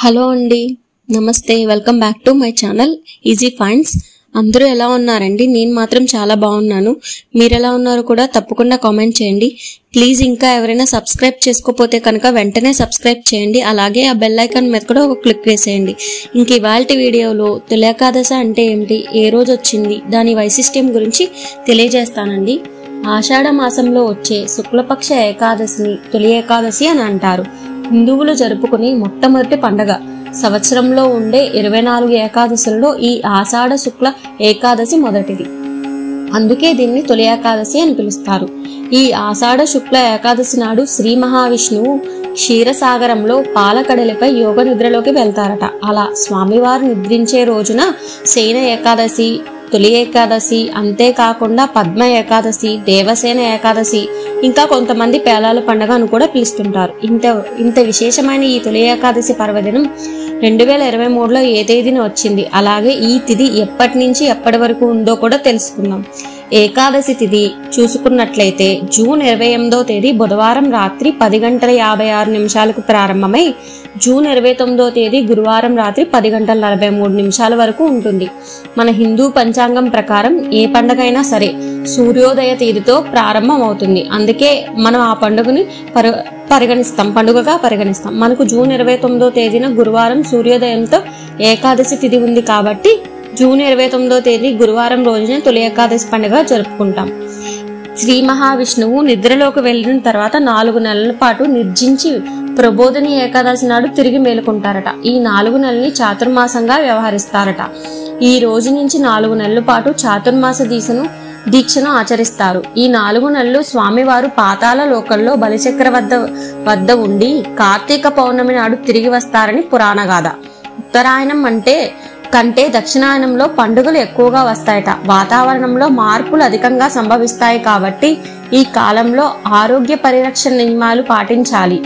hello అండి నమస్తే welcome back to my channel Easy Finds అందరూ ఎలా ఉన్నారండి నేను మాత్రం చాలా బాగున్నాను మీరు ఎలా ఉన్నారో కూడా తప్పకుండా కామెంట్ చేయండి ప్లీజ్ ఇంకా ఎవరైనా సబ్స్క్రైబ్ చేసుకోకపోతే కనుక వెంటనే సబ్స్క్రైబ్ చేయండి అలాగే ఆ బెల్ ఐకాన్ మీద కూడా ఒక క్లిక్ వేసేయండి ఇంక ఇవాళ వీడియోలో తొలి ఏకాదశి అంటే ఏమిటి ఏ రోజు వచ్చింది దాని వైశిష్ట్యం గురించి తెలియజేస్తానండి ఆషాఢ మాసంలో వచ్చే శుక్లపక్ష ఏకాదశిని తొలి ఏకాదశి అని అంటారు హిందువులు జరుపుకునే మొట్టమొదటి పండగ సంవత్సరంలో ఉండే ఇరవై నాలుగు ఏకాదశులలో ఈ ఆషాఢ శుక్ల ఏకాదశి మొదటిది అందుకే దీన్ని తొలి ఏకాదశి అని పిలుస్తారు ఈ ఆషాఢ శుక్ల ఏకాదశి నాడు శ్రీ మహావిష్ణువు క్షీరసాగరంలో పాలకడలిపై యోగ నిద్రలోకి వెళ్తారట అలా స్వామివారు నిద్రించే రోజున శయన ఏకాదశి తొలి ఏకాదశి అంతేకాకుండా పద్మ ఏకాదశి దేవసేన ఏకాదశి ఇంకా కొంతమంది పేలాల పండుగ అని కూడా పిలుస్తుంటారు ఇంత ఇంత విశేషమైన ఈ తొలి ఏకాదశి పర్వదినం రెండు వేల ఇరవై మూడులో ఏ తేదీన వచ్చింది అలాగే ఈ తిథి ఎప్పటి నుంచి ఎప్పటి వరకు ఉందో కూడా తెలుసుకుందాం ఏకాదశి తిథి చూసుకున్నట్లయితే జూన్ ఇరవై ఎనిమిదో తేదీ బుధవారం రాత్రి పది గంటల యాభై ఆరు నిమిషాలకు ప్రారంభమై జూన్ ఇరవై తొమ్మిదో తేదీ గురువారం రాత్రి పది గంటల నలభై మూడు నిమిషాల వరకు ఉంటుంది మన హిందూ పంచాంగం ప్రకారం ఏ పండగైనా సరే సూర్యోదయ తేదీతో ప్రారంభం అవుతుంది అందుకే మనం ఆ పండుగని పరి పరిగణిస్తాం పండుగగా పరిగణిస్తాం మనకు జూన్ ఇరవై తొమ్మిదో తేదీన గురువారం సూర్యోదయంతో ఏకాదశి తిథి ఉంది కాబట్టి జూన్ ఇరవై తొమ్మిదో తేదీ గురువారం రోజున తొలి ఏకాదశి పండుగ జరుపుకుంటాం శ్రీ మహావిష్ణువు నిద్రలోకి వెళ్ళిన తర్వాత నాలుగు నెలల పాటు నిర్జించి ప్రబోధిని ఏకాదశి నాడు తిరిగి మేలుకుంటారట ఈ నాలుగు నెలల్ని చాతుర్మాసంగా వ్యవహరిస్తారట ఈ రోజు నుంచి నాలుగు నెలల పాటు చాతుర్మాస దీక్షను దీక్షను ఆచరిస్తారు ఈ నాలుగు నెలలు స్వామివారు పాతాల లోకంలో బలిచక్ర వద్ద వద్ద ఉండి కార్తీక పౌర్ణమి నాడు తిరిగి వస్తారని పురాణగాథ ఉత్తరాయణం అంటే కంటే దక్షిణాయనంలో పండుగలు ఎక్కువగా వస్తాయట వాతావరణంలో మార్పులు అధికంగా సంభవిస్తాయి కాబట్టి ఈ కాలంలో ఆరోగ్య పరిరక్షణ నియమాలు పాటించాలి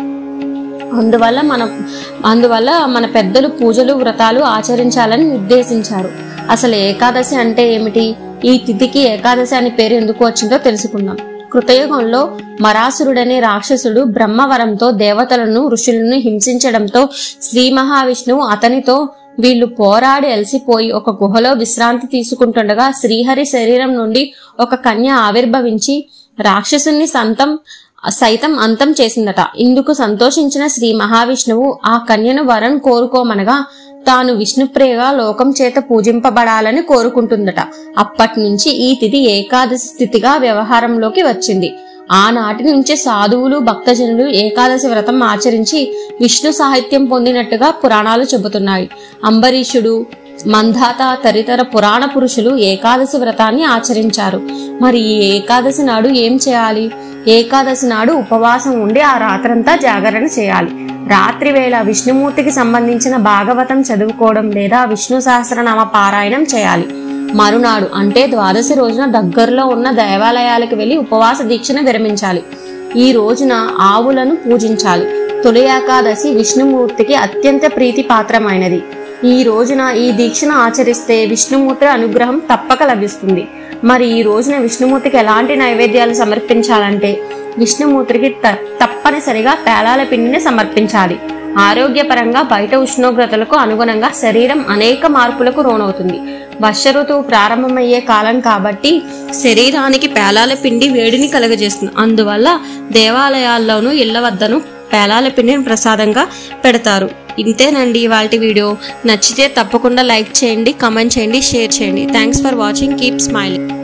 అందువల్ల మన అందువల్ల మన పెద్దలు పూజలు వ్రతాలు ఆచరించాలని నిర్దేశించారు అసలు ఏకాదశి అంటే ఏమిటి ఈ తిథికి ఏకాదశి అని పేరు ఎందుకు వచ్చిందో తెలుసుకుందాం కృతయుగంలో మరాసురుడనే రాక్షసుడు బ్రహ్మవరంతో దేవతలను ఋషులను హింసించడంతో శ్రీ మహావిష్ణువు అతనితో వీళ్ళు పోరాడి అలసిపోయి ఒక గుహలో విశ్రాంతి తీసుకుంటుండగా శ్రీహరి శరీరం నుండి ఒక కన్య ఆవిర్భవించి రాక్షసుని సంతం సైతం అంతం చేసిందట ఇందుకు సంతోషించిన శ్రీ మహావిష్ణువు ఆ కన్యను వరం కోరుకోమనగా తాను విష్ణుప్రియగా లోకం చేత పూజింపబడాలని కోరుకుంటుందట అప్పటి నుంచి ఈ తిథి ఏకాదశి స్థితిగా వ్యవహారంలోకి వచ్చింది ఆనాటి నుంచే సాధువులు భక్తజనులు ఏకాదశి వ్రతం ఆచరించి విష్ణు సాహిత్యం పొందినట్టుగా పురాణాలు చెబుతున్నాయి అంబరీషుడు మంధాత తదితర పురాణ పురుషులు ఏకాదశి వ్రతాన్ని ఆచరించారు మరి ఈ ఏకాదశి నాడు ఏం చేయాలి ఏకాదశి నాడు ఉపవాసం ఉండి ఆ రాత్రంతా జాగరణ చేయాలి రాత్రి వేళ విష్ణుమూర్తికి సంబంధించిన భాగవతం చదువుకోవడం లేదా విష్ణు సహస్రనామ పారాయణం చేయాలి మరునాడు అంటే ద్వాదశి రోజున దగ్గరలో ఉన్న దేవాలయాలకు వెళ్లి ఉపవాస దీక్షను విరమించాలి ఈ రోజున ఆవులను పూజించాలి తొలి ఏకాదశి విష్ణుమూర్తికి అత్యంత ప్రీతి పాత్రమైనది ఈ రోజున ఈ దీక్షను ఆచరిస్తే విష్ణుమూర్తి అనుగ్రహం తప్పక లభిస్తుంది మరి ఈ రోజున విష్ణుమూర్తికి ఎలాంటి నైవేద్యాలు సమర్పించాలంటే విష్ణుమూర్తికి త- తప్పనిసరిగా పేలాల పిండిని సమర్పించాలి ఆరోగ్యపరంగా బయట ఉష్ణోగ్రతలకు అనుగుణంగా శరీరం అనేక మార్పులకు లోనవుతుంది వర్ష ఋతువు ప్రారంభమయ్యే కాలం కాబట్టి శరీరానికి పేలాల పిండి వేడిని కలుగజేస్తుంది అందువల్ల దేవాలయాల్లోనూ ఇళ్ల వద్దను పేలాల పిండిని ప్రసాదంగా పెడతారు ఇంతేనండి ఇవాళ వీడియో నచ్చితే తప్పకుండా లైక్ చేయండి కమెంట్ చేయండి షేర్ చేయండి thanks for watching keep smiling